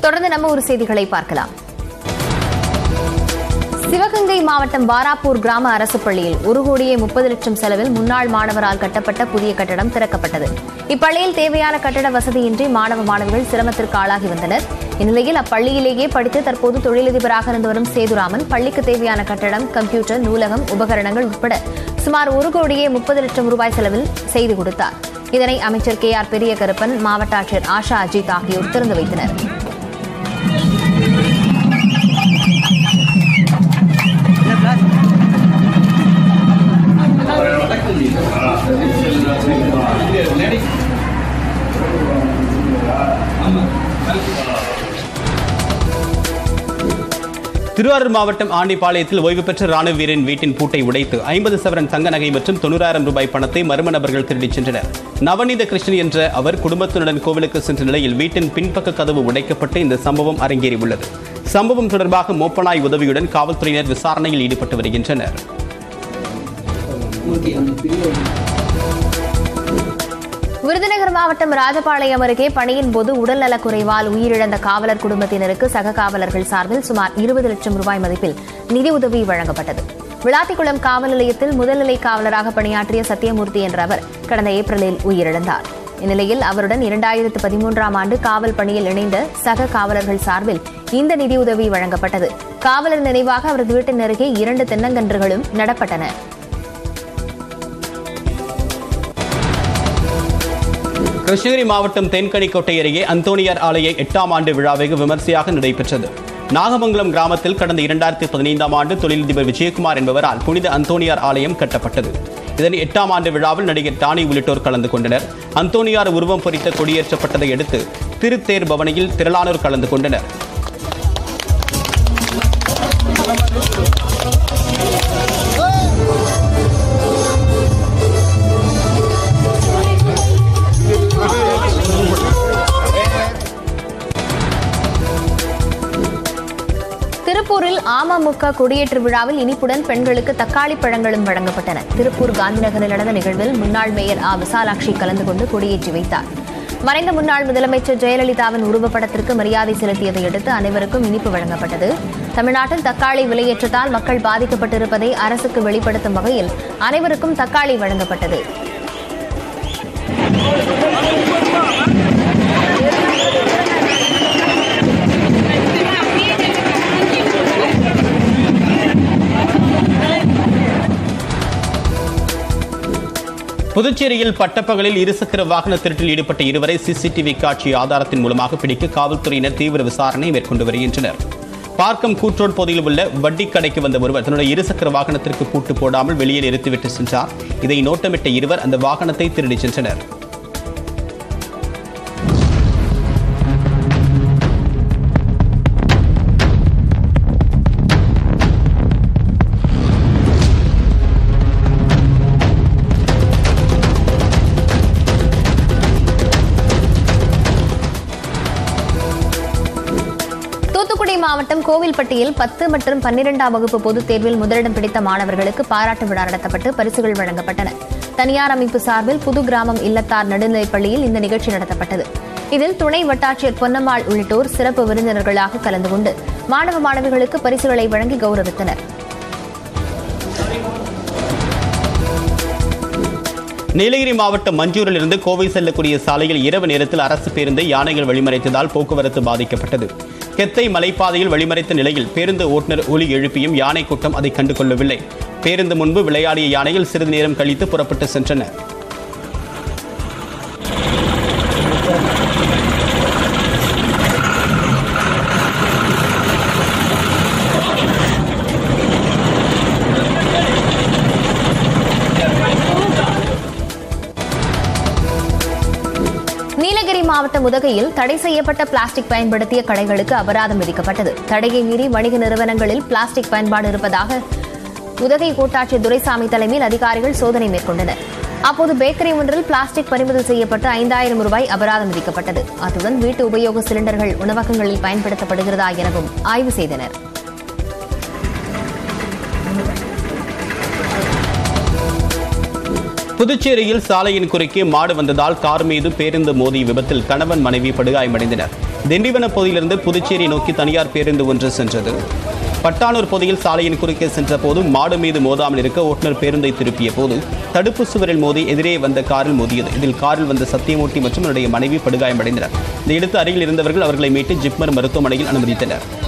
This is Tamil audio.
தொடர்ந்து நம்ம ஒரு செய்திகளை பார்க்கலாம் சிவகங்கை மாவட்டம் பாராப்பூர் கிராம அரசு பள்ளியில் ஒரு கோடியே முப்பது லட்சம் செலவில் முன்னாள் மாணவரால் கட்டப்பட்ட புதிய கட்டடம் திறக்கப்பட்டது இப்பள்ளியில் தேவையான கட்டட வசதியின்றி மாணவ மாணவிகள் சிரமத்திற்கு ஆளாகி வந்தனர் இந்நிலையில் அப்பள்ளியிலேயே படித்து தற்போது தொழிலதிபராக இருந்து வரும் சேதுராமன் பள்ளிக்கு தேவையான கட்டடம் கம்ப்யூட்டர் நூலகம் உபகரணங்கள் உட்பட சுமார் ஒரு கோடியே முப்பது லட்சம் ரூபாய் செலவில் செய்து கொடுத்தார் இதனை அமைச்சர் கே ஆர் பெரிய கருப்பன் மாவட்ட ஆட்சியர் ஆஷா அஜித் ஆகியோர் திறந்து வைத்தனர் திருவாரூர் மாவட்டம் ஆண்டிப்பாளையத்தில் ஓய்வு பெற்ற ராணுவ வீரரின் வீட்டின் பூட்டை உடைத்து ஐம்பது சவரன் தங்க நகை மற்றும் தொண்ணூறாயிரம் ரூபாய் பணத்தை மர்ம நபர்கள் திருடிச் சென்றனர் நவநீத கிருஷ்ணன் என்ற அவர் குடும்பத்தினுடன் கோவிலுக்கு சென்ற நிலையில் வீட்டின் பின்பக்க கதவு உடைக்கப்பட்டு இந்த சம்பவம் அரங்கேறியுள்ளது சம்பவம் தொடர்பாக மோப்பனாய் உதவியுடன் காவல்துறையினர் விசாரணையில் ஈடுபட்டு வருகின்றனர் விருதுநகர் மாவட்டம் ராஜபாளையம் அருகே பணியின் போது உடல்நலக் குறைவால் உயிரிழந்த காவலர் குடும்பத்தினருக்கு சக காவலர்கள் சார்பில் சுமார் இருபது லட்சம் ரூபாய் மதிப்பில் நிதியுதவி வழங்கப்பட்டது விளாத்திக்குளம் காவல் நிலையத்தில் முதல்நிலை காவலராக பணியாற்றிய சத்தியமூர்த்தி என்ற அவர் கடந்த ஏப்ரலில் உயிரிழந்தார் இந்நிலையில் அவருடன் இரண்டாயிரத்து பதிமூன்றாம் ஆண்டு காவல் பணியில் இணைந்த சக காவலர்கள் சார்பில் இந்த நிதியுதவி வழங்கப்பட்டது காவலர் நினைவாக அவரது வீட்டின் அருகே இரண்டு தென்னங்கன்றுகளும் நடப்பட்டன கிருஷ்ணகிரி மாவட்டம் தென்கனிக்கோட்டை அருகே அந்தோணியார் ஆலய எட்டாம் ஆண்டு விழா வெகு விமர்சையாக நடைபெற்றது நாகமங்கலம் கிராமத்தில் கடந்த இரண்டாயிரத்தி பதினைந்தாம் ஆண்டு தொழிலதிபர் விஜயகுமார் என்பவரால் புனித அந்தோணியார் ஆலயம் கட்டப்பட்டது இதன் எட்டாம் ஆண்டு விழாவில் நடிகர் டானி உள்ளிட்டோர் கலந்து கொண்டனர் அந்தோணியார் உருவம் பொறித்த கொடியேற்றப்பட்டதை அடுத்து திருத்தேர் பவனியில் திரளானோர் கலந்து கொண்டனர் திருப்பூரில் அமமுக கொடியேற்று விழாவில் இனிப்புடன் பெண்களுக்கு தக்காளி பழங்களும் வழங்கப்பட்டன திருப்பூர் காந்திநகரில் நடந்த நிகழ்வில் முன்னாள் மேயர் ஆ விசாலாட்சி கலந்து கொண்டு கொடியேற்றி வைத்தார் மறைந்த முன்னாள் முதலமைச்சர் ஜெயலலிதாவின் உருவப்படத்திற்கு மரியாதை செலுத்தியதை அடுத்து அனைவருக்கும் இனிப்பு வழங்கப்பட்டது தமிழ்நாட்டில் தக்காளி விலையேற்றத்தால் மக்கள் பாதிக்கப்பட்டிருப்பதை அரசுக்கு வெளிப்படுத்தும் வகையில் அனைவருக்கும் தக்காளி வழங்கப்பட்டது புதுச்சேரியில் பட்டப்பகலில் இருசக்கர வாகன திருட்டில் ஈடுபட்ட இருவரை சிசிடிவி காட்சி ஆதாரத்தின் மூலமாக பிடிக்க காவல்துறையினர் தீவிர விசாரணை மேற்கொண்டு வருகின்றனர் பார்க்கம் கூற்றோடு பகுதியில் உள்ள வட்டி கடைக்கு வந்த ஒருவர் தன்னுடைய இருசக்கர வாகனத்திற்கு பூட்டு போடாமல் வெளியே நிறுத்திவிட்டு சென்றார் இதை நோட்டமிட்ட இருவர் அந்த வாகனத்தை திருடிச் சென்றனர் தூத்துக்குடி மாவட்டம் கோவில்பட்டியில் பத்து மற்றும் பன்னிரெண்டாம் வகுப்பு பொதுத் தேர்வில் முதலிடம் பிடித்த மாணவர்களுக்கு பாராட்டு விழா நடத்தப்பட்டு பரிசுகள் வழங்கப்பட்டன தனியார் அமைப்பு சார்பில் புது கிராமம் இல்லத்தார் நடுநிலைப் பள்ளியில் இந்த நிகழ்ச்சி நடத்தப்பட்டது இதில் துணை வட்டாட்சியர் பொன்னம்மாள் உள்ளிட்டோர் சிறப்பு விருந்தினர்களாக கலந்து கொண்டு மாணவ மாணவிகளுக்கு பரிசுகளை வழங்கி கௌரவித்தனர் நீலகிரி மாவட்டம் மஞ்சூரில் இருந்து கோவை செல்லக்கூடிய சாலையில் இரவு நேரத்தில் அரசு பேருந்தை யானைகள் வழிமறைத்ததால் போக்குவரத்து பாதிக்கப்பட்டது கெத்தை மலைப்பாதையில் வழிமறைத்த நிலையில் பேருந்து ஓட்டுநர் ஒலி எழுப்பியும் யானை கூட்டம் அதை கண்டு கொள்ளவில்லை பேருந்து முன்பு விளையாடிய யானைகள் சிறிது நேரம் கழித்து புறப்பட்டு சென்றன நீலகிரி மாவட்டம் உதகையில் தடை செய்யப்பட்ட பிளாஸ்டிக் பயன்படுத்திய கடைகளுக்கு அபராதம் விதிக்கப்பட்டது தடையை மீறி வணிக நிறுவனங்களில் பிளாஸ்டிக் பயன்பாடு இருப்பதாக உதகை கூட்டாட்சியர் துரைசாமி தலைமையில் அதிகாரிகள் சோதனை மேற்கொண்டனர் அப்போது பேக்கரி ஒன்றில் பிளாஸ்டிக் பறிமுதல் செய்யப்பட்டு ஐந்தாயிரம் ரூபாய் அபராதம் விதிக்கப்பட்டது அத்துடன் வீட்டு உபயோக சிலிண்டர்கள் உணவகங்களில் பயன்படுத்தப்படுகிறதா எனவும் ஆய்வு செய்தனர் புதுச்சேரியில் சாலையின் குறுக்கே மாடு வந்ததால் கார் மீது பேருந்து மோதிய விபத்தில் கணவன் மனைவி படுகாயமடைந்தனர் திண்டிவனம் பகுதியிலிருந்து புதுச்சேரி நோக்கி தனியார் பேருந்து ஒன்று சென்றது பட்டானூர் பகுதியில் சாலையின் குறுக்கே சென்ற போது மாடு மீது மோதாமல் இருக்க ஓட்டுநர் பேருந்தை திருப்பிய போது தடுப்பு சுவரில் மோதி எதிரே வந்த காரில் மோதியது இதில் காரில் வந்த சத்தியமூர்த்தி மற்றும் அவருடைய மனைவி படுகாயமடைந்தனர் இதையடுத்து அருகில் இருந்தவர்கள் அவர்களை மீட்டு ஜிப்மர் மருத்துவமனையில் அனுமதித்தனர்